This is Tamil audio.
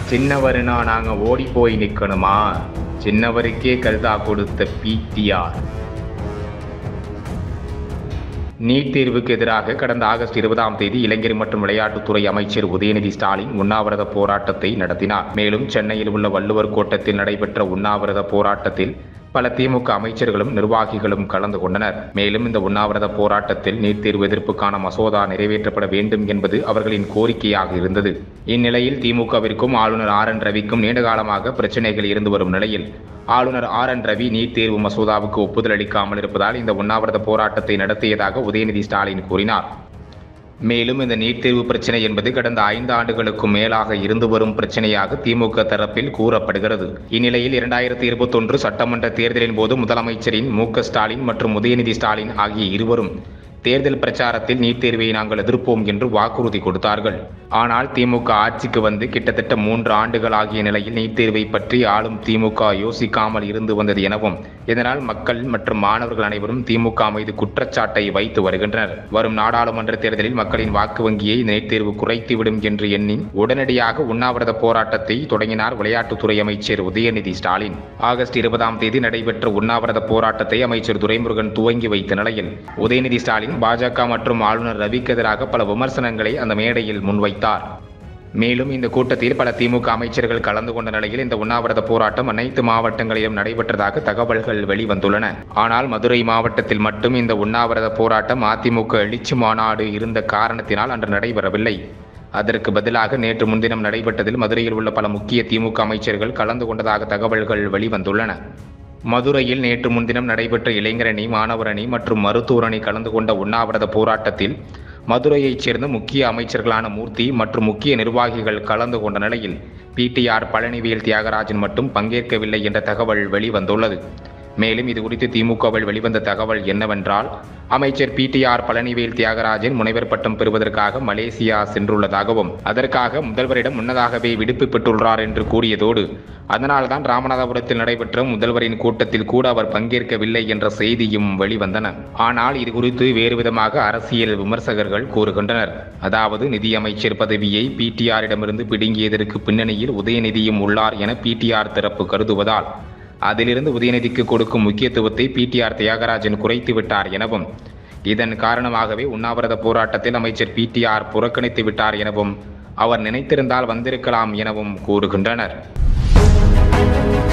சின்னவருனா நாங்க ஓடி போய் நிக்கணுமா சின்னவருக்கே கருதா கொடுத்த பிடிஆர் நீட் தேர்வுக்கு எதிராக கடந்த ஆகஸ்ட் இருபதாம் தேதி இளைஞர் மற்றும் விளையாட்டுத்துறை அமைச்சர் உதயநிதி ஸ்டாலின் உண்ணாவிரத போராட்டத்தை நடத்தினார் மேலும் சென்னையில் உள்ள வள்ளுவர் கோட்டத்தில் நடைபெற்ற உண்ணாவிரத போராட்டத்தில் பல திமுக அமைச்சர்களும் நிர்வாகிகளும் கலந்து கொண்டனர் மேலும் இந்த உண்ணாவிரத போராட்டத்தில் நீட் தேர்வு எதிர்ப்புக்கான மசோதா நிறைவேற்றப்பட வேண்டும் என்பது அவர்களின் கோரிக்கையாக இருந்தது இந்நிலையில் திமுகவிற்கும் ஆளுநர் ஆர் என் ரவிக்கும் நீண்டகாலமாக பிரச்சனைகள் இருந்து வரும் நிலையில் ஆளுநர் ஆர் என் ரவி நீட் தேர்வு மசோதாவுக்கு ஒப்புதல் அளிக்காமல் இருப்பதால் இந்த உண்ணாவிரத போராட்டத்தை நடத்தியதாக உதயநிதி ஸ்டாலின் கூறினார் மேலும் இந்த நீட் தேர்வு பிரச்சனை என்பது கடந்த ஐந்து ஆண்டுகளுக்கும் மேலாக இருந்து வரும் பிரச்சனையாக திமுக தரப்பில் கூறப்படுகிறது இந்நிலையில் இரண்டாயிரத்தி இருபத்தொன்று சட்டமன்ற தேர்தலின் போது முதலமைச்சரின் மு க ஸ்டாலின் மற்றும் உதயநிதி ஸ்டாலின் ஆகிய இருவரும் தேர்தல் பிரச்சாரத்தில் நீட் தேர்வை நாங்கள் எதிர்ப்போம் என்று வாக்குறுதி கொடுத்தார்கள் ஆனால் திமுக ஆட்சிக்கு வந்து கிட்டத்தட்ட மூன்று ஆண்டுகள் ஆகிய நிலையில் நீட் தேர்வை பற்றி ஆளும் திமுக யோசிக்காமல் இருந்து வந்தது எனவும் இதனால் மக்கள் மற்றும் மாணவர்கள் அனைவரும் திமுக மீது குற்றச்சாட்டை வைத்து வருகின்றனர் வரும் நாடாளுமன்ற தேர்தலில் மக்களின் வாக்கு வங்கியை நீட் தேர்வு குறைத்துவிடும் என்று எண்ணி உடனடியாக உண்ணாவிரத போராட்டத்தை தொடங்கினார் விளையாட்டுத்துறை அமைச்சர் உதயநிதி ஸ்டாலின் ஆகஸ்ட் இருபதாம் தேதி நடைபெற்ற உண்ணாவிரத போராட்டத்தை அமைச்சர் துரைமுருகன் துவங்கி வைத்த நிலையில் உதயநிதி ஸ்டாலின் பாஜக மற்றும் ஆளுநர் ரவிக்கு எதிராக பல விமர்சனங்களை அந்த மேடையில் முன்வைத்தார் மேலும் இந்த கூட்டத்தில் பல திமுக அமைச்சர்கள் கலந்து கொண்ட நிலையில் இந்த உண்ணாவிரத போராட்டம் அனைத்து மாவட்டங்களிலும் நடைபெற்றதாக தகவல்கள் வெளிவந்துள்ளன ஆனால் மதுரை மாவட்டத்தில் மட்டும் இந்த உண்ணாவிரத போராட்டம் அதிமுக எழுச்சி மாநாடு இருந்த காரணத்தினால் அன்று நடைபெறவில்லை அதற்கு பதிலாக நேற்று முன்தினம் நடைபெற்றதில் மதுரையில் உள்ள பல முக்கிய திமுக அமைச்சர்கள் கலந்து கொண்டதாக தகவல்கள் வெளிவந்துள்ளன மதுரையில் நேற்று முன்தினம் நடைபெற்ற இளைஞரணி மாணவரணி மற்றும் மருத்துவர் அணி கலந்து கொண்ட உண்ணாவிரத போராட்டத்தில் மதுரையைச் சேர்ந்த முக்கிய அமைச்சர்களான மூர்த்தி மற்றும் முக்கிய நிர்வாகிகள் கலந்து கொண்ட நிலையில் பிடிஆர் பழனிவேல் தியாகராஜன் மட்டும் பங்கேற்கவில்லை என்ற தகவல் வெளிவந்துள்ளது மேலும் இது குறித்து திமுகவில் வெளிவந்த தகவல் என்னவென்றால் அமைச்சர் பிடிஆர் பழனிவேல் தியாகராஜன் முனைவர் பட்டம் பெறுவதற்காக மலேசியா சென்றுள்ளதாகவும் அதற்காக முதல்வரிடம் முன்னதாகவே விடுப்பு பெற்றுள்ளார் என்று கூறியதோடு அதனால்தான் ராமநாதபுரத்தில் நடைபெற்ற முதல்வரின் கூட்டத்தில் கூட அவர் பங்கேற்கவில்லை என்ற செய்தியும் வெளிவந்தன ஆனால் இது குறித்து வேறு விதமாக அரசியல் விமர்சகர்கள் கூறுகின்றனர் அதாவது நிதியமைச்சர் பதவியை பிடிஆரிடமிருந்து பிடுங்கியதற்கு பின்னணியில் உதயநிதியும் உள்ளார் என பிடிஆர் தரப்பு கருதுவதால் அதிலிருந்து உதயநிதிக்கு கொடுக்கும் முக்கியத்துவத்தை பிடிஆர் தியாகராஜன் குறைத்து விட்டார் எனவும் இதன் காரணமாகவே உண்ணாவிரத போராட்டத்தில் அமைச்சர் பிடிஆர் புறக்கணித்து விட்டார் எனவும் அவர் நினைத்திருந்தால் வந்திருக்கலாம் எனவும் கூறுகின்றனர்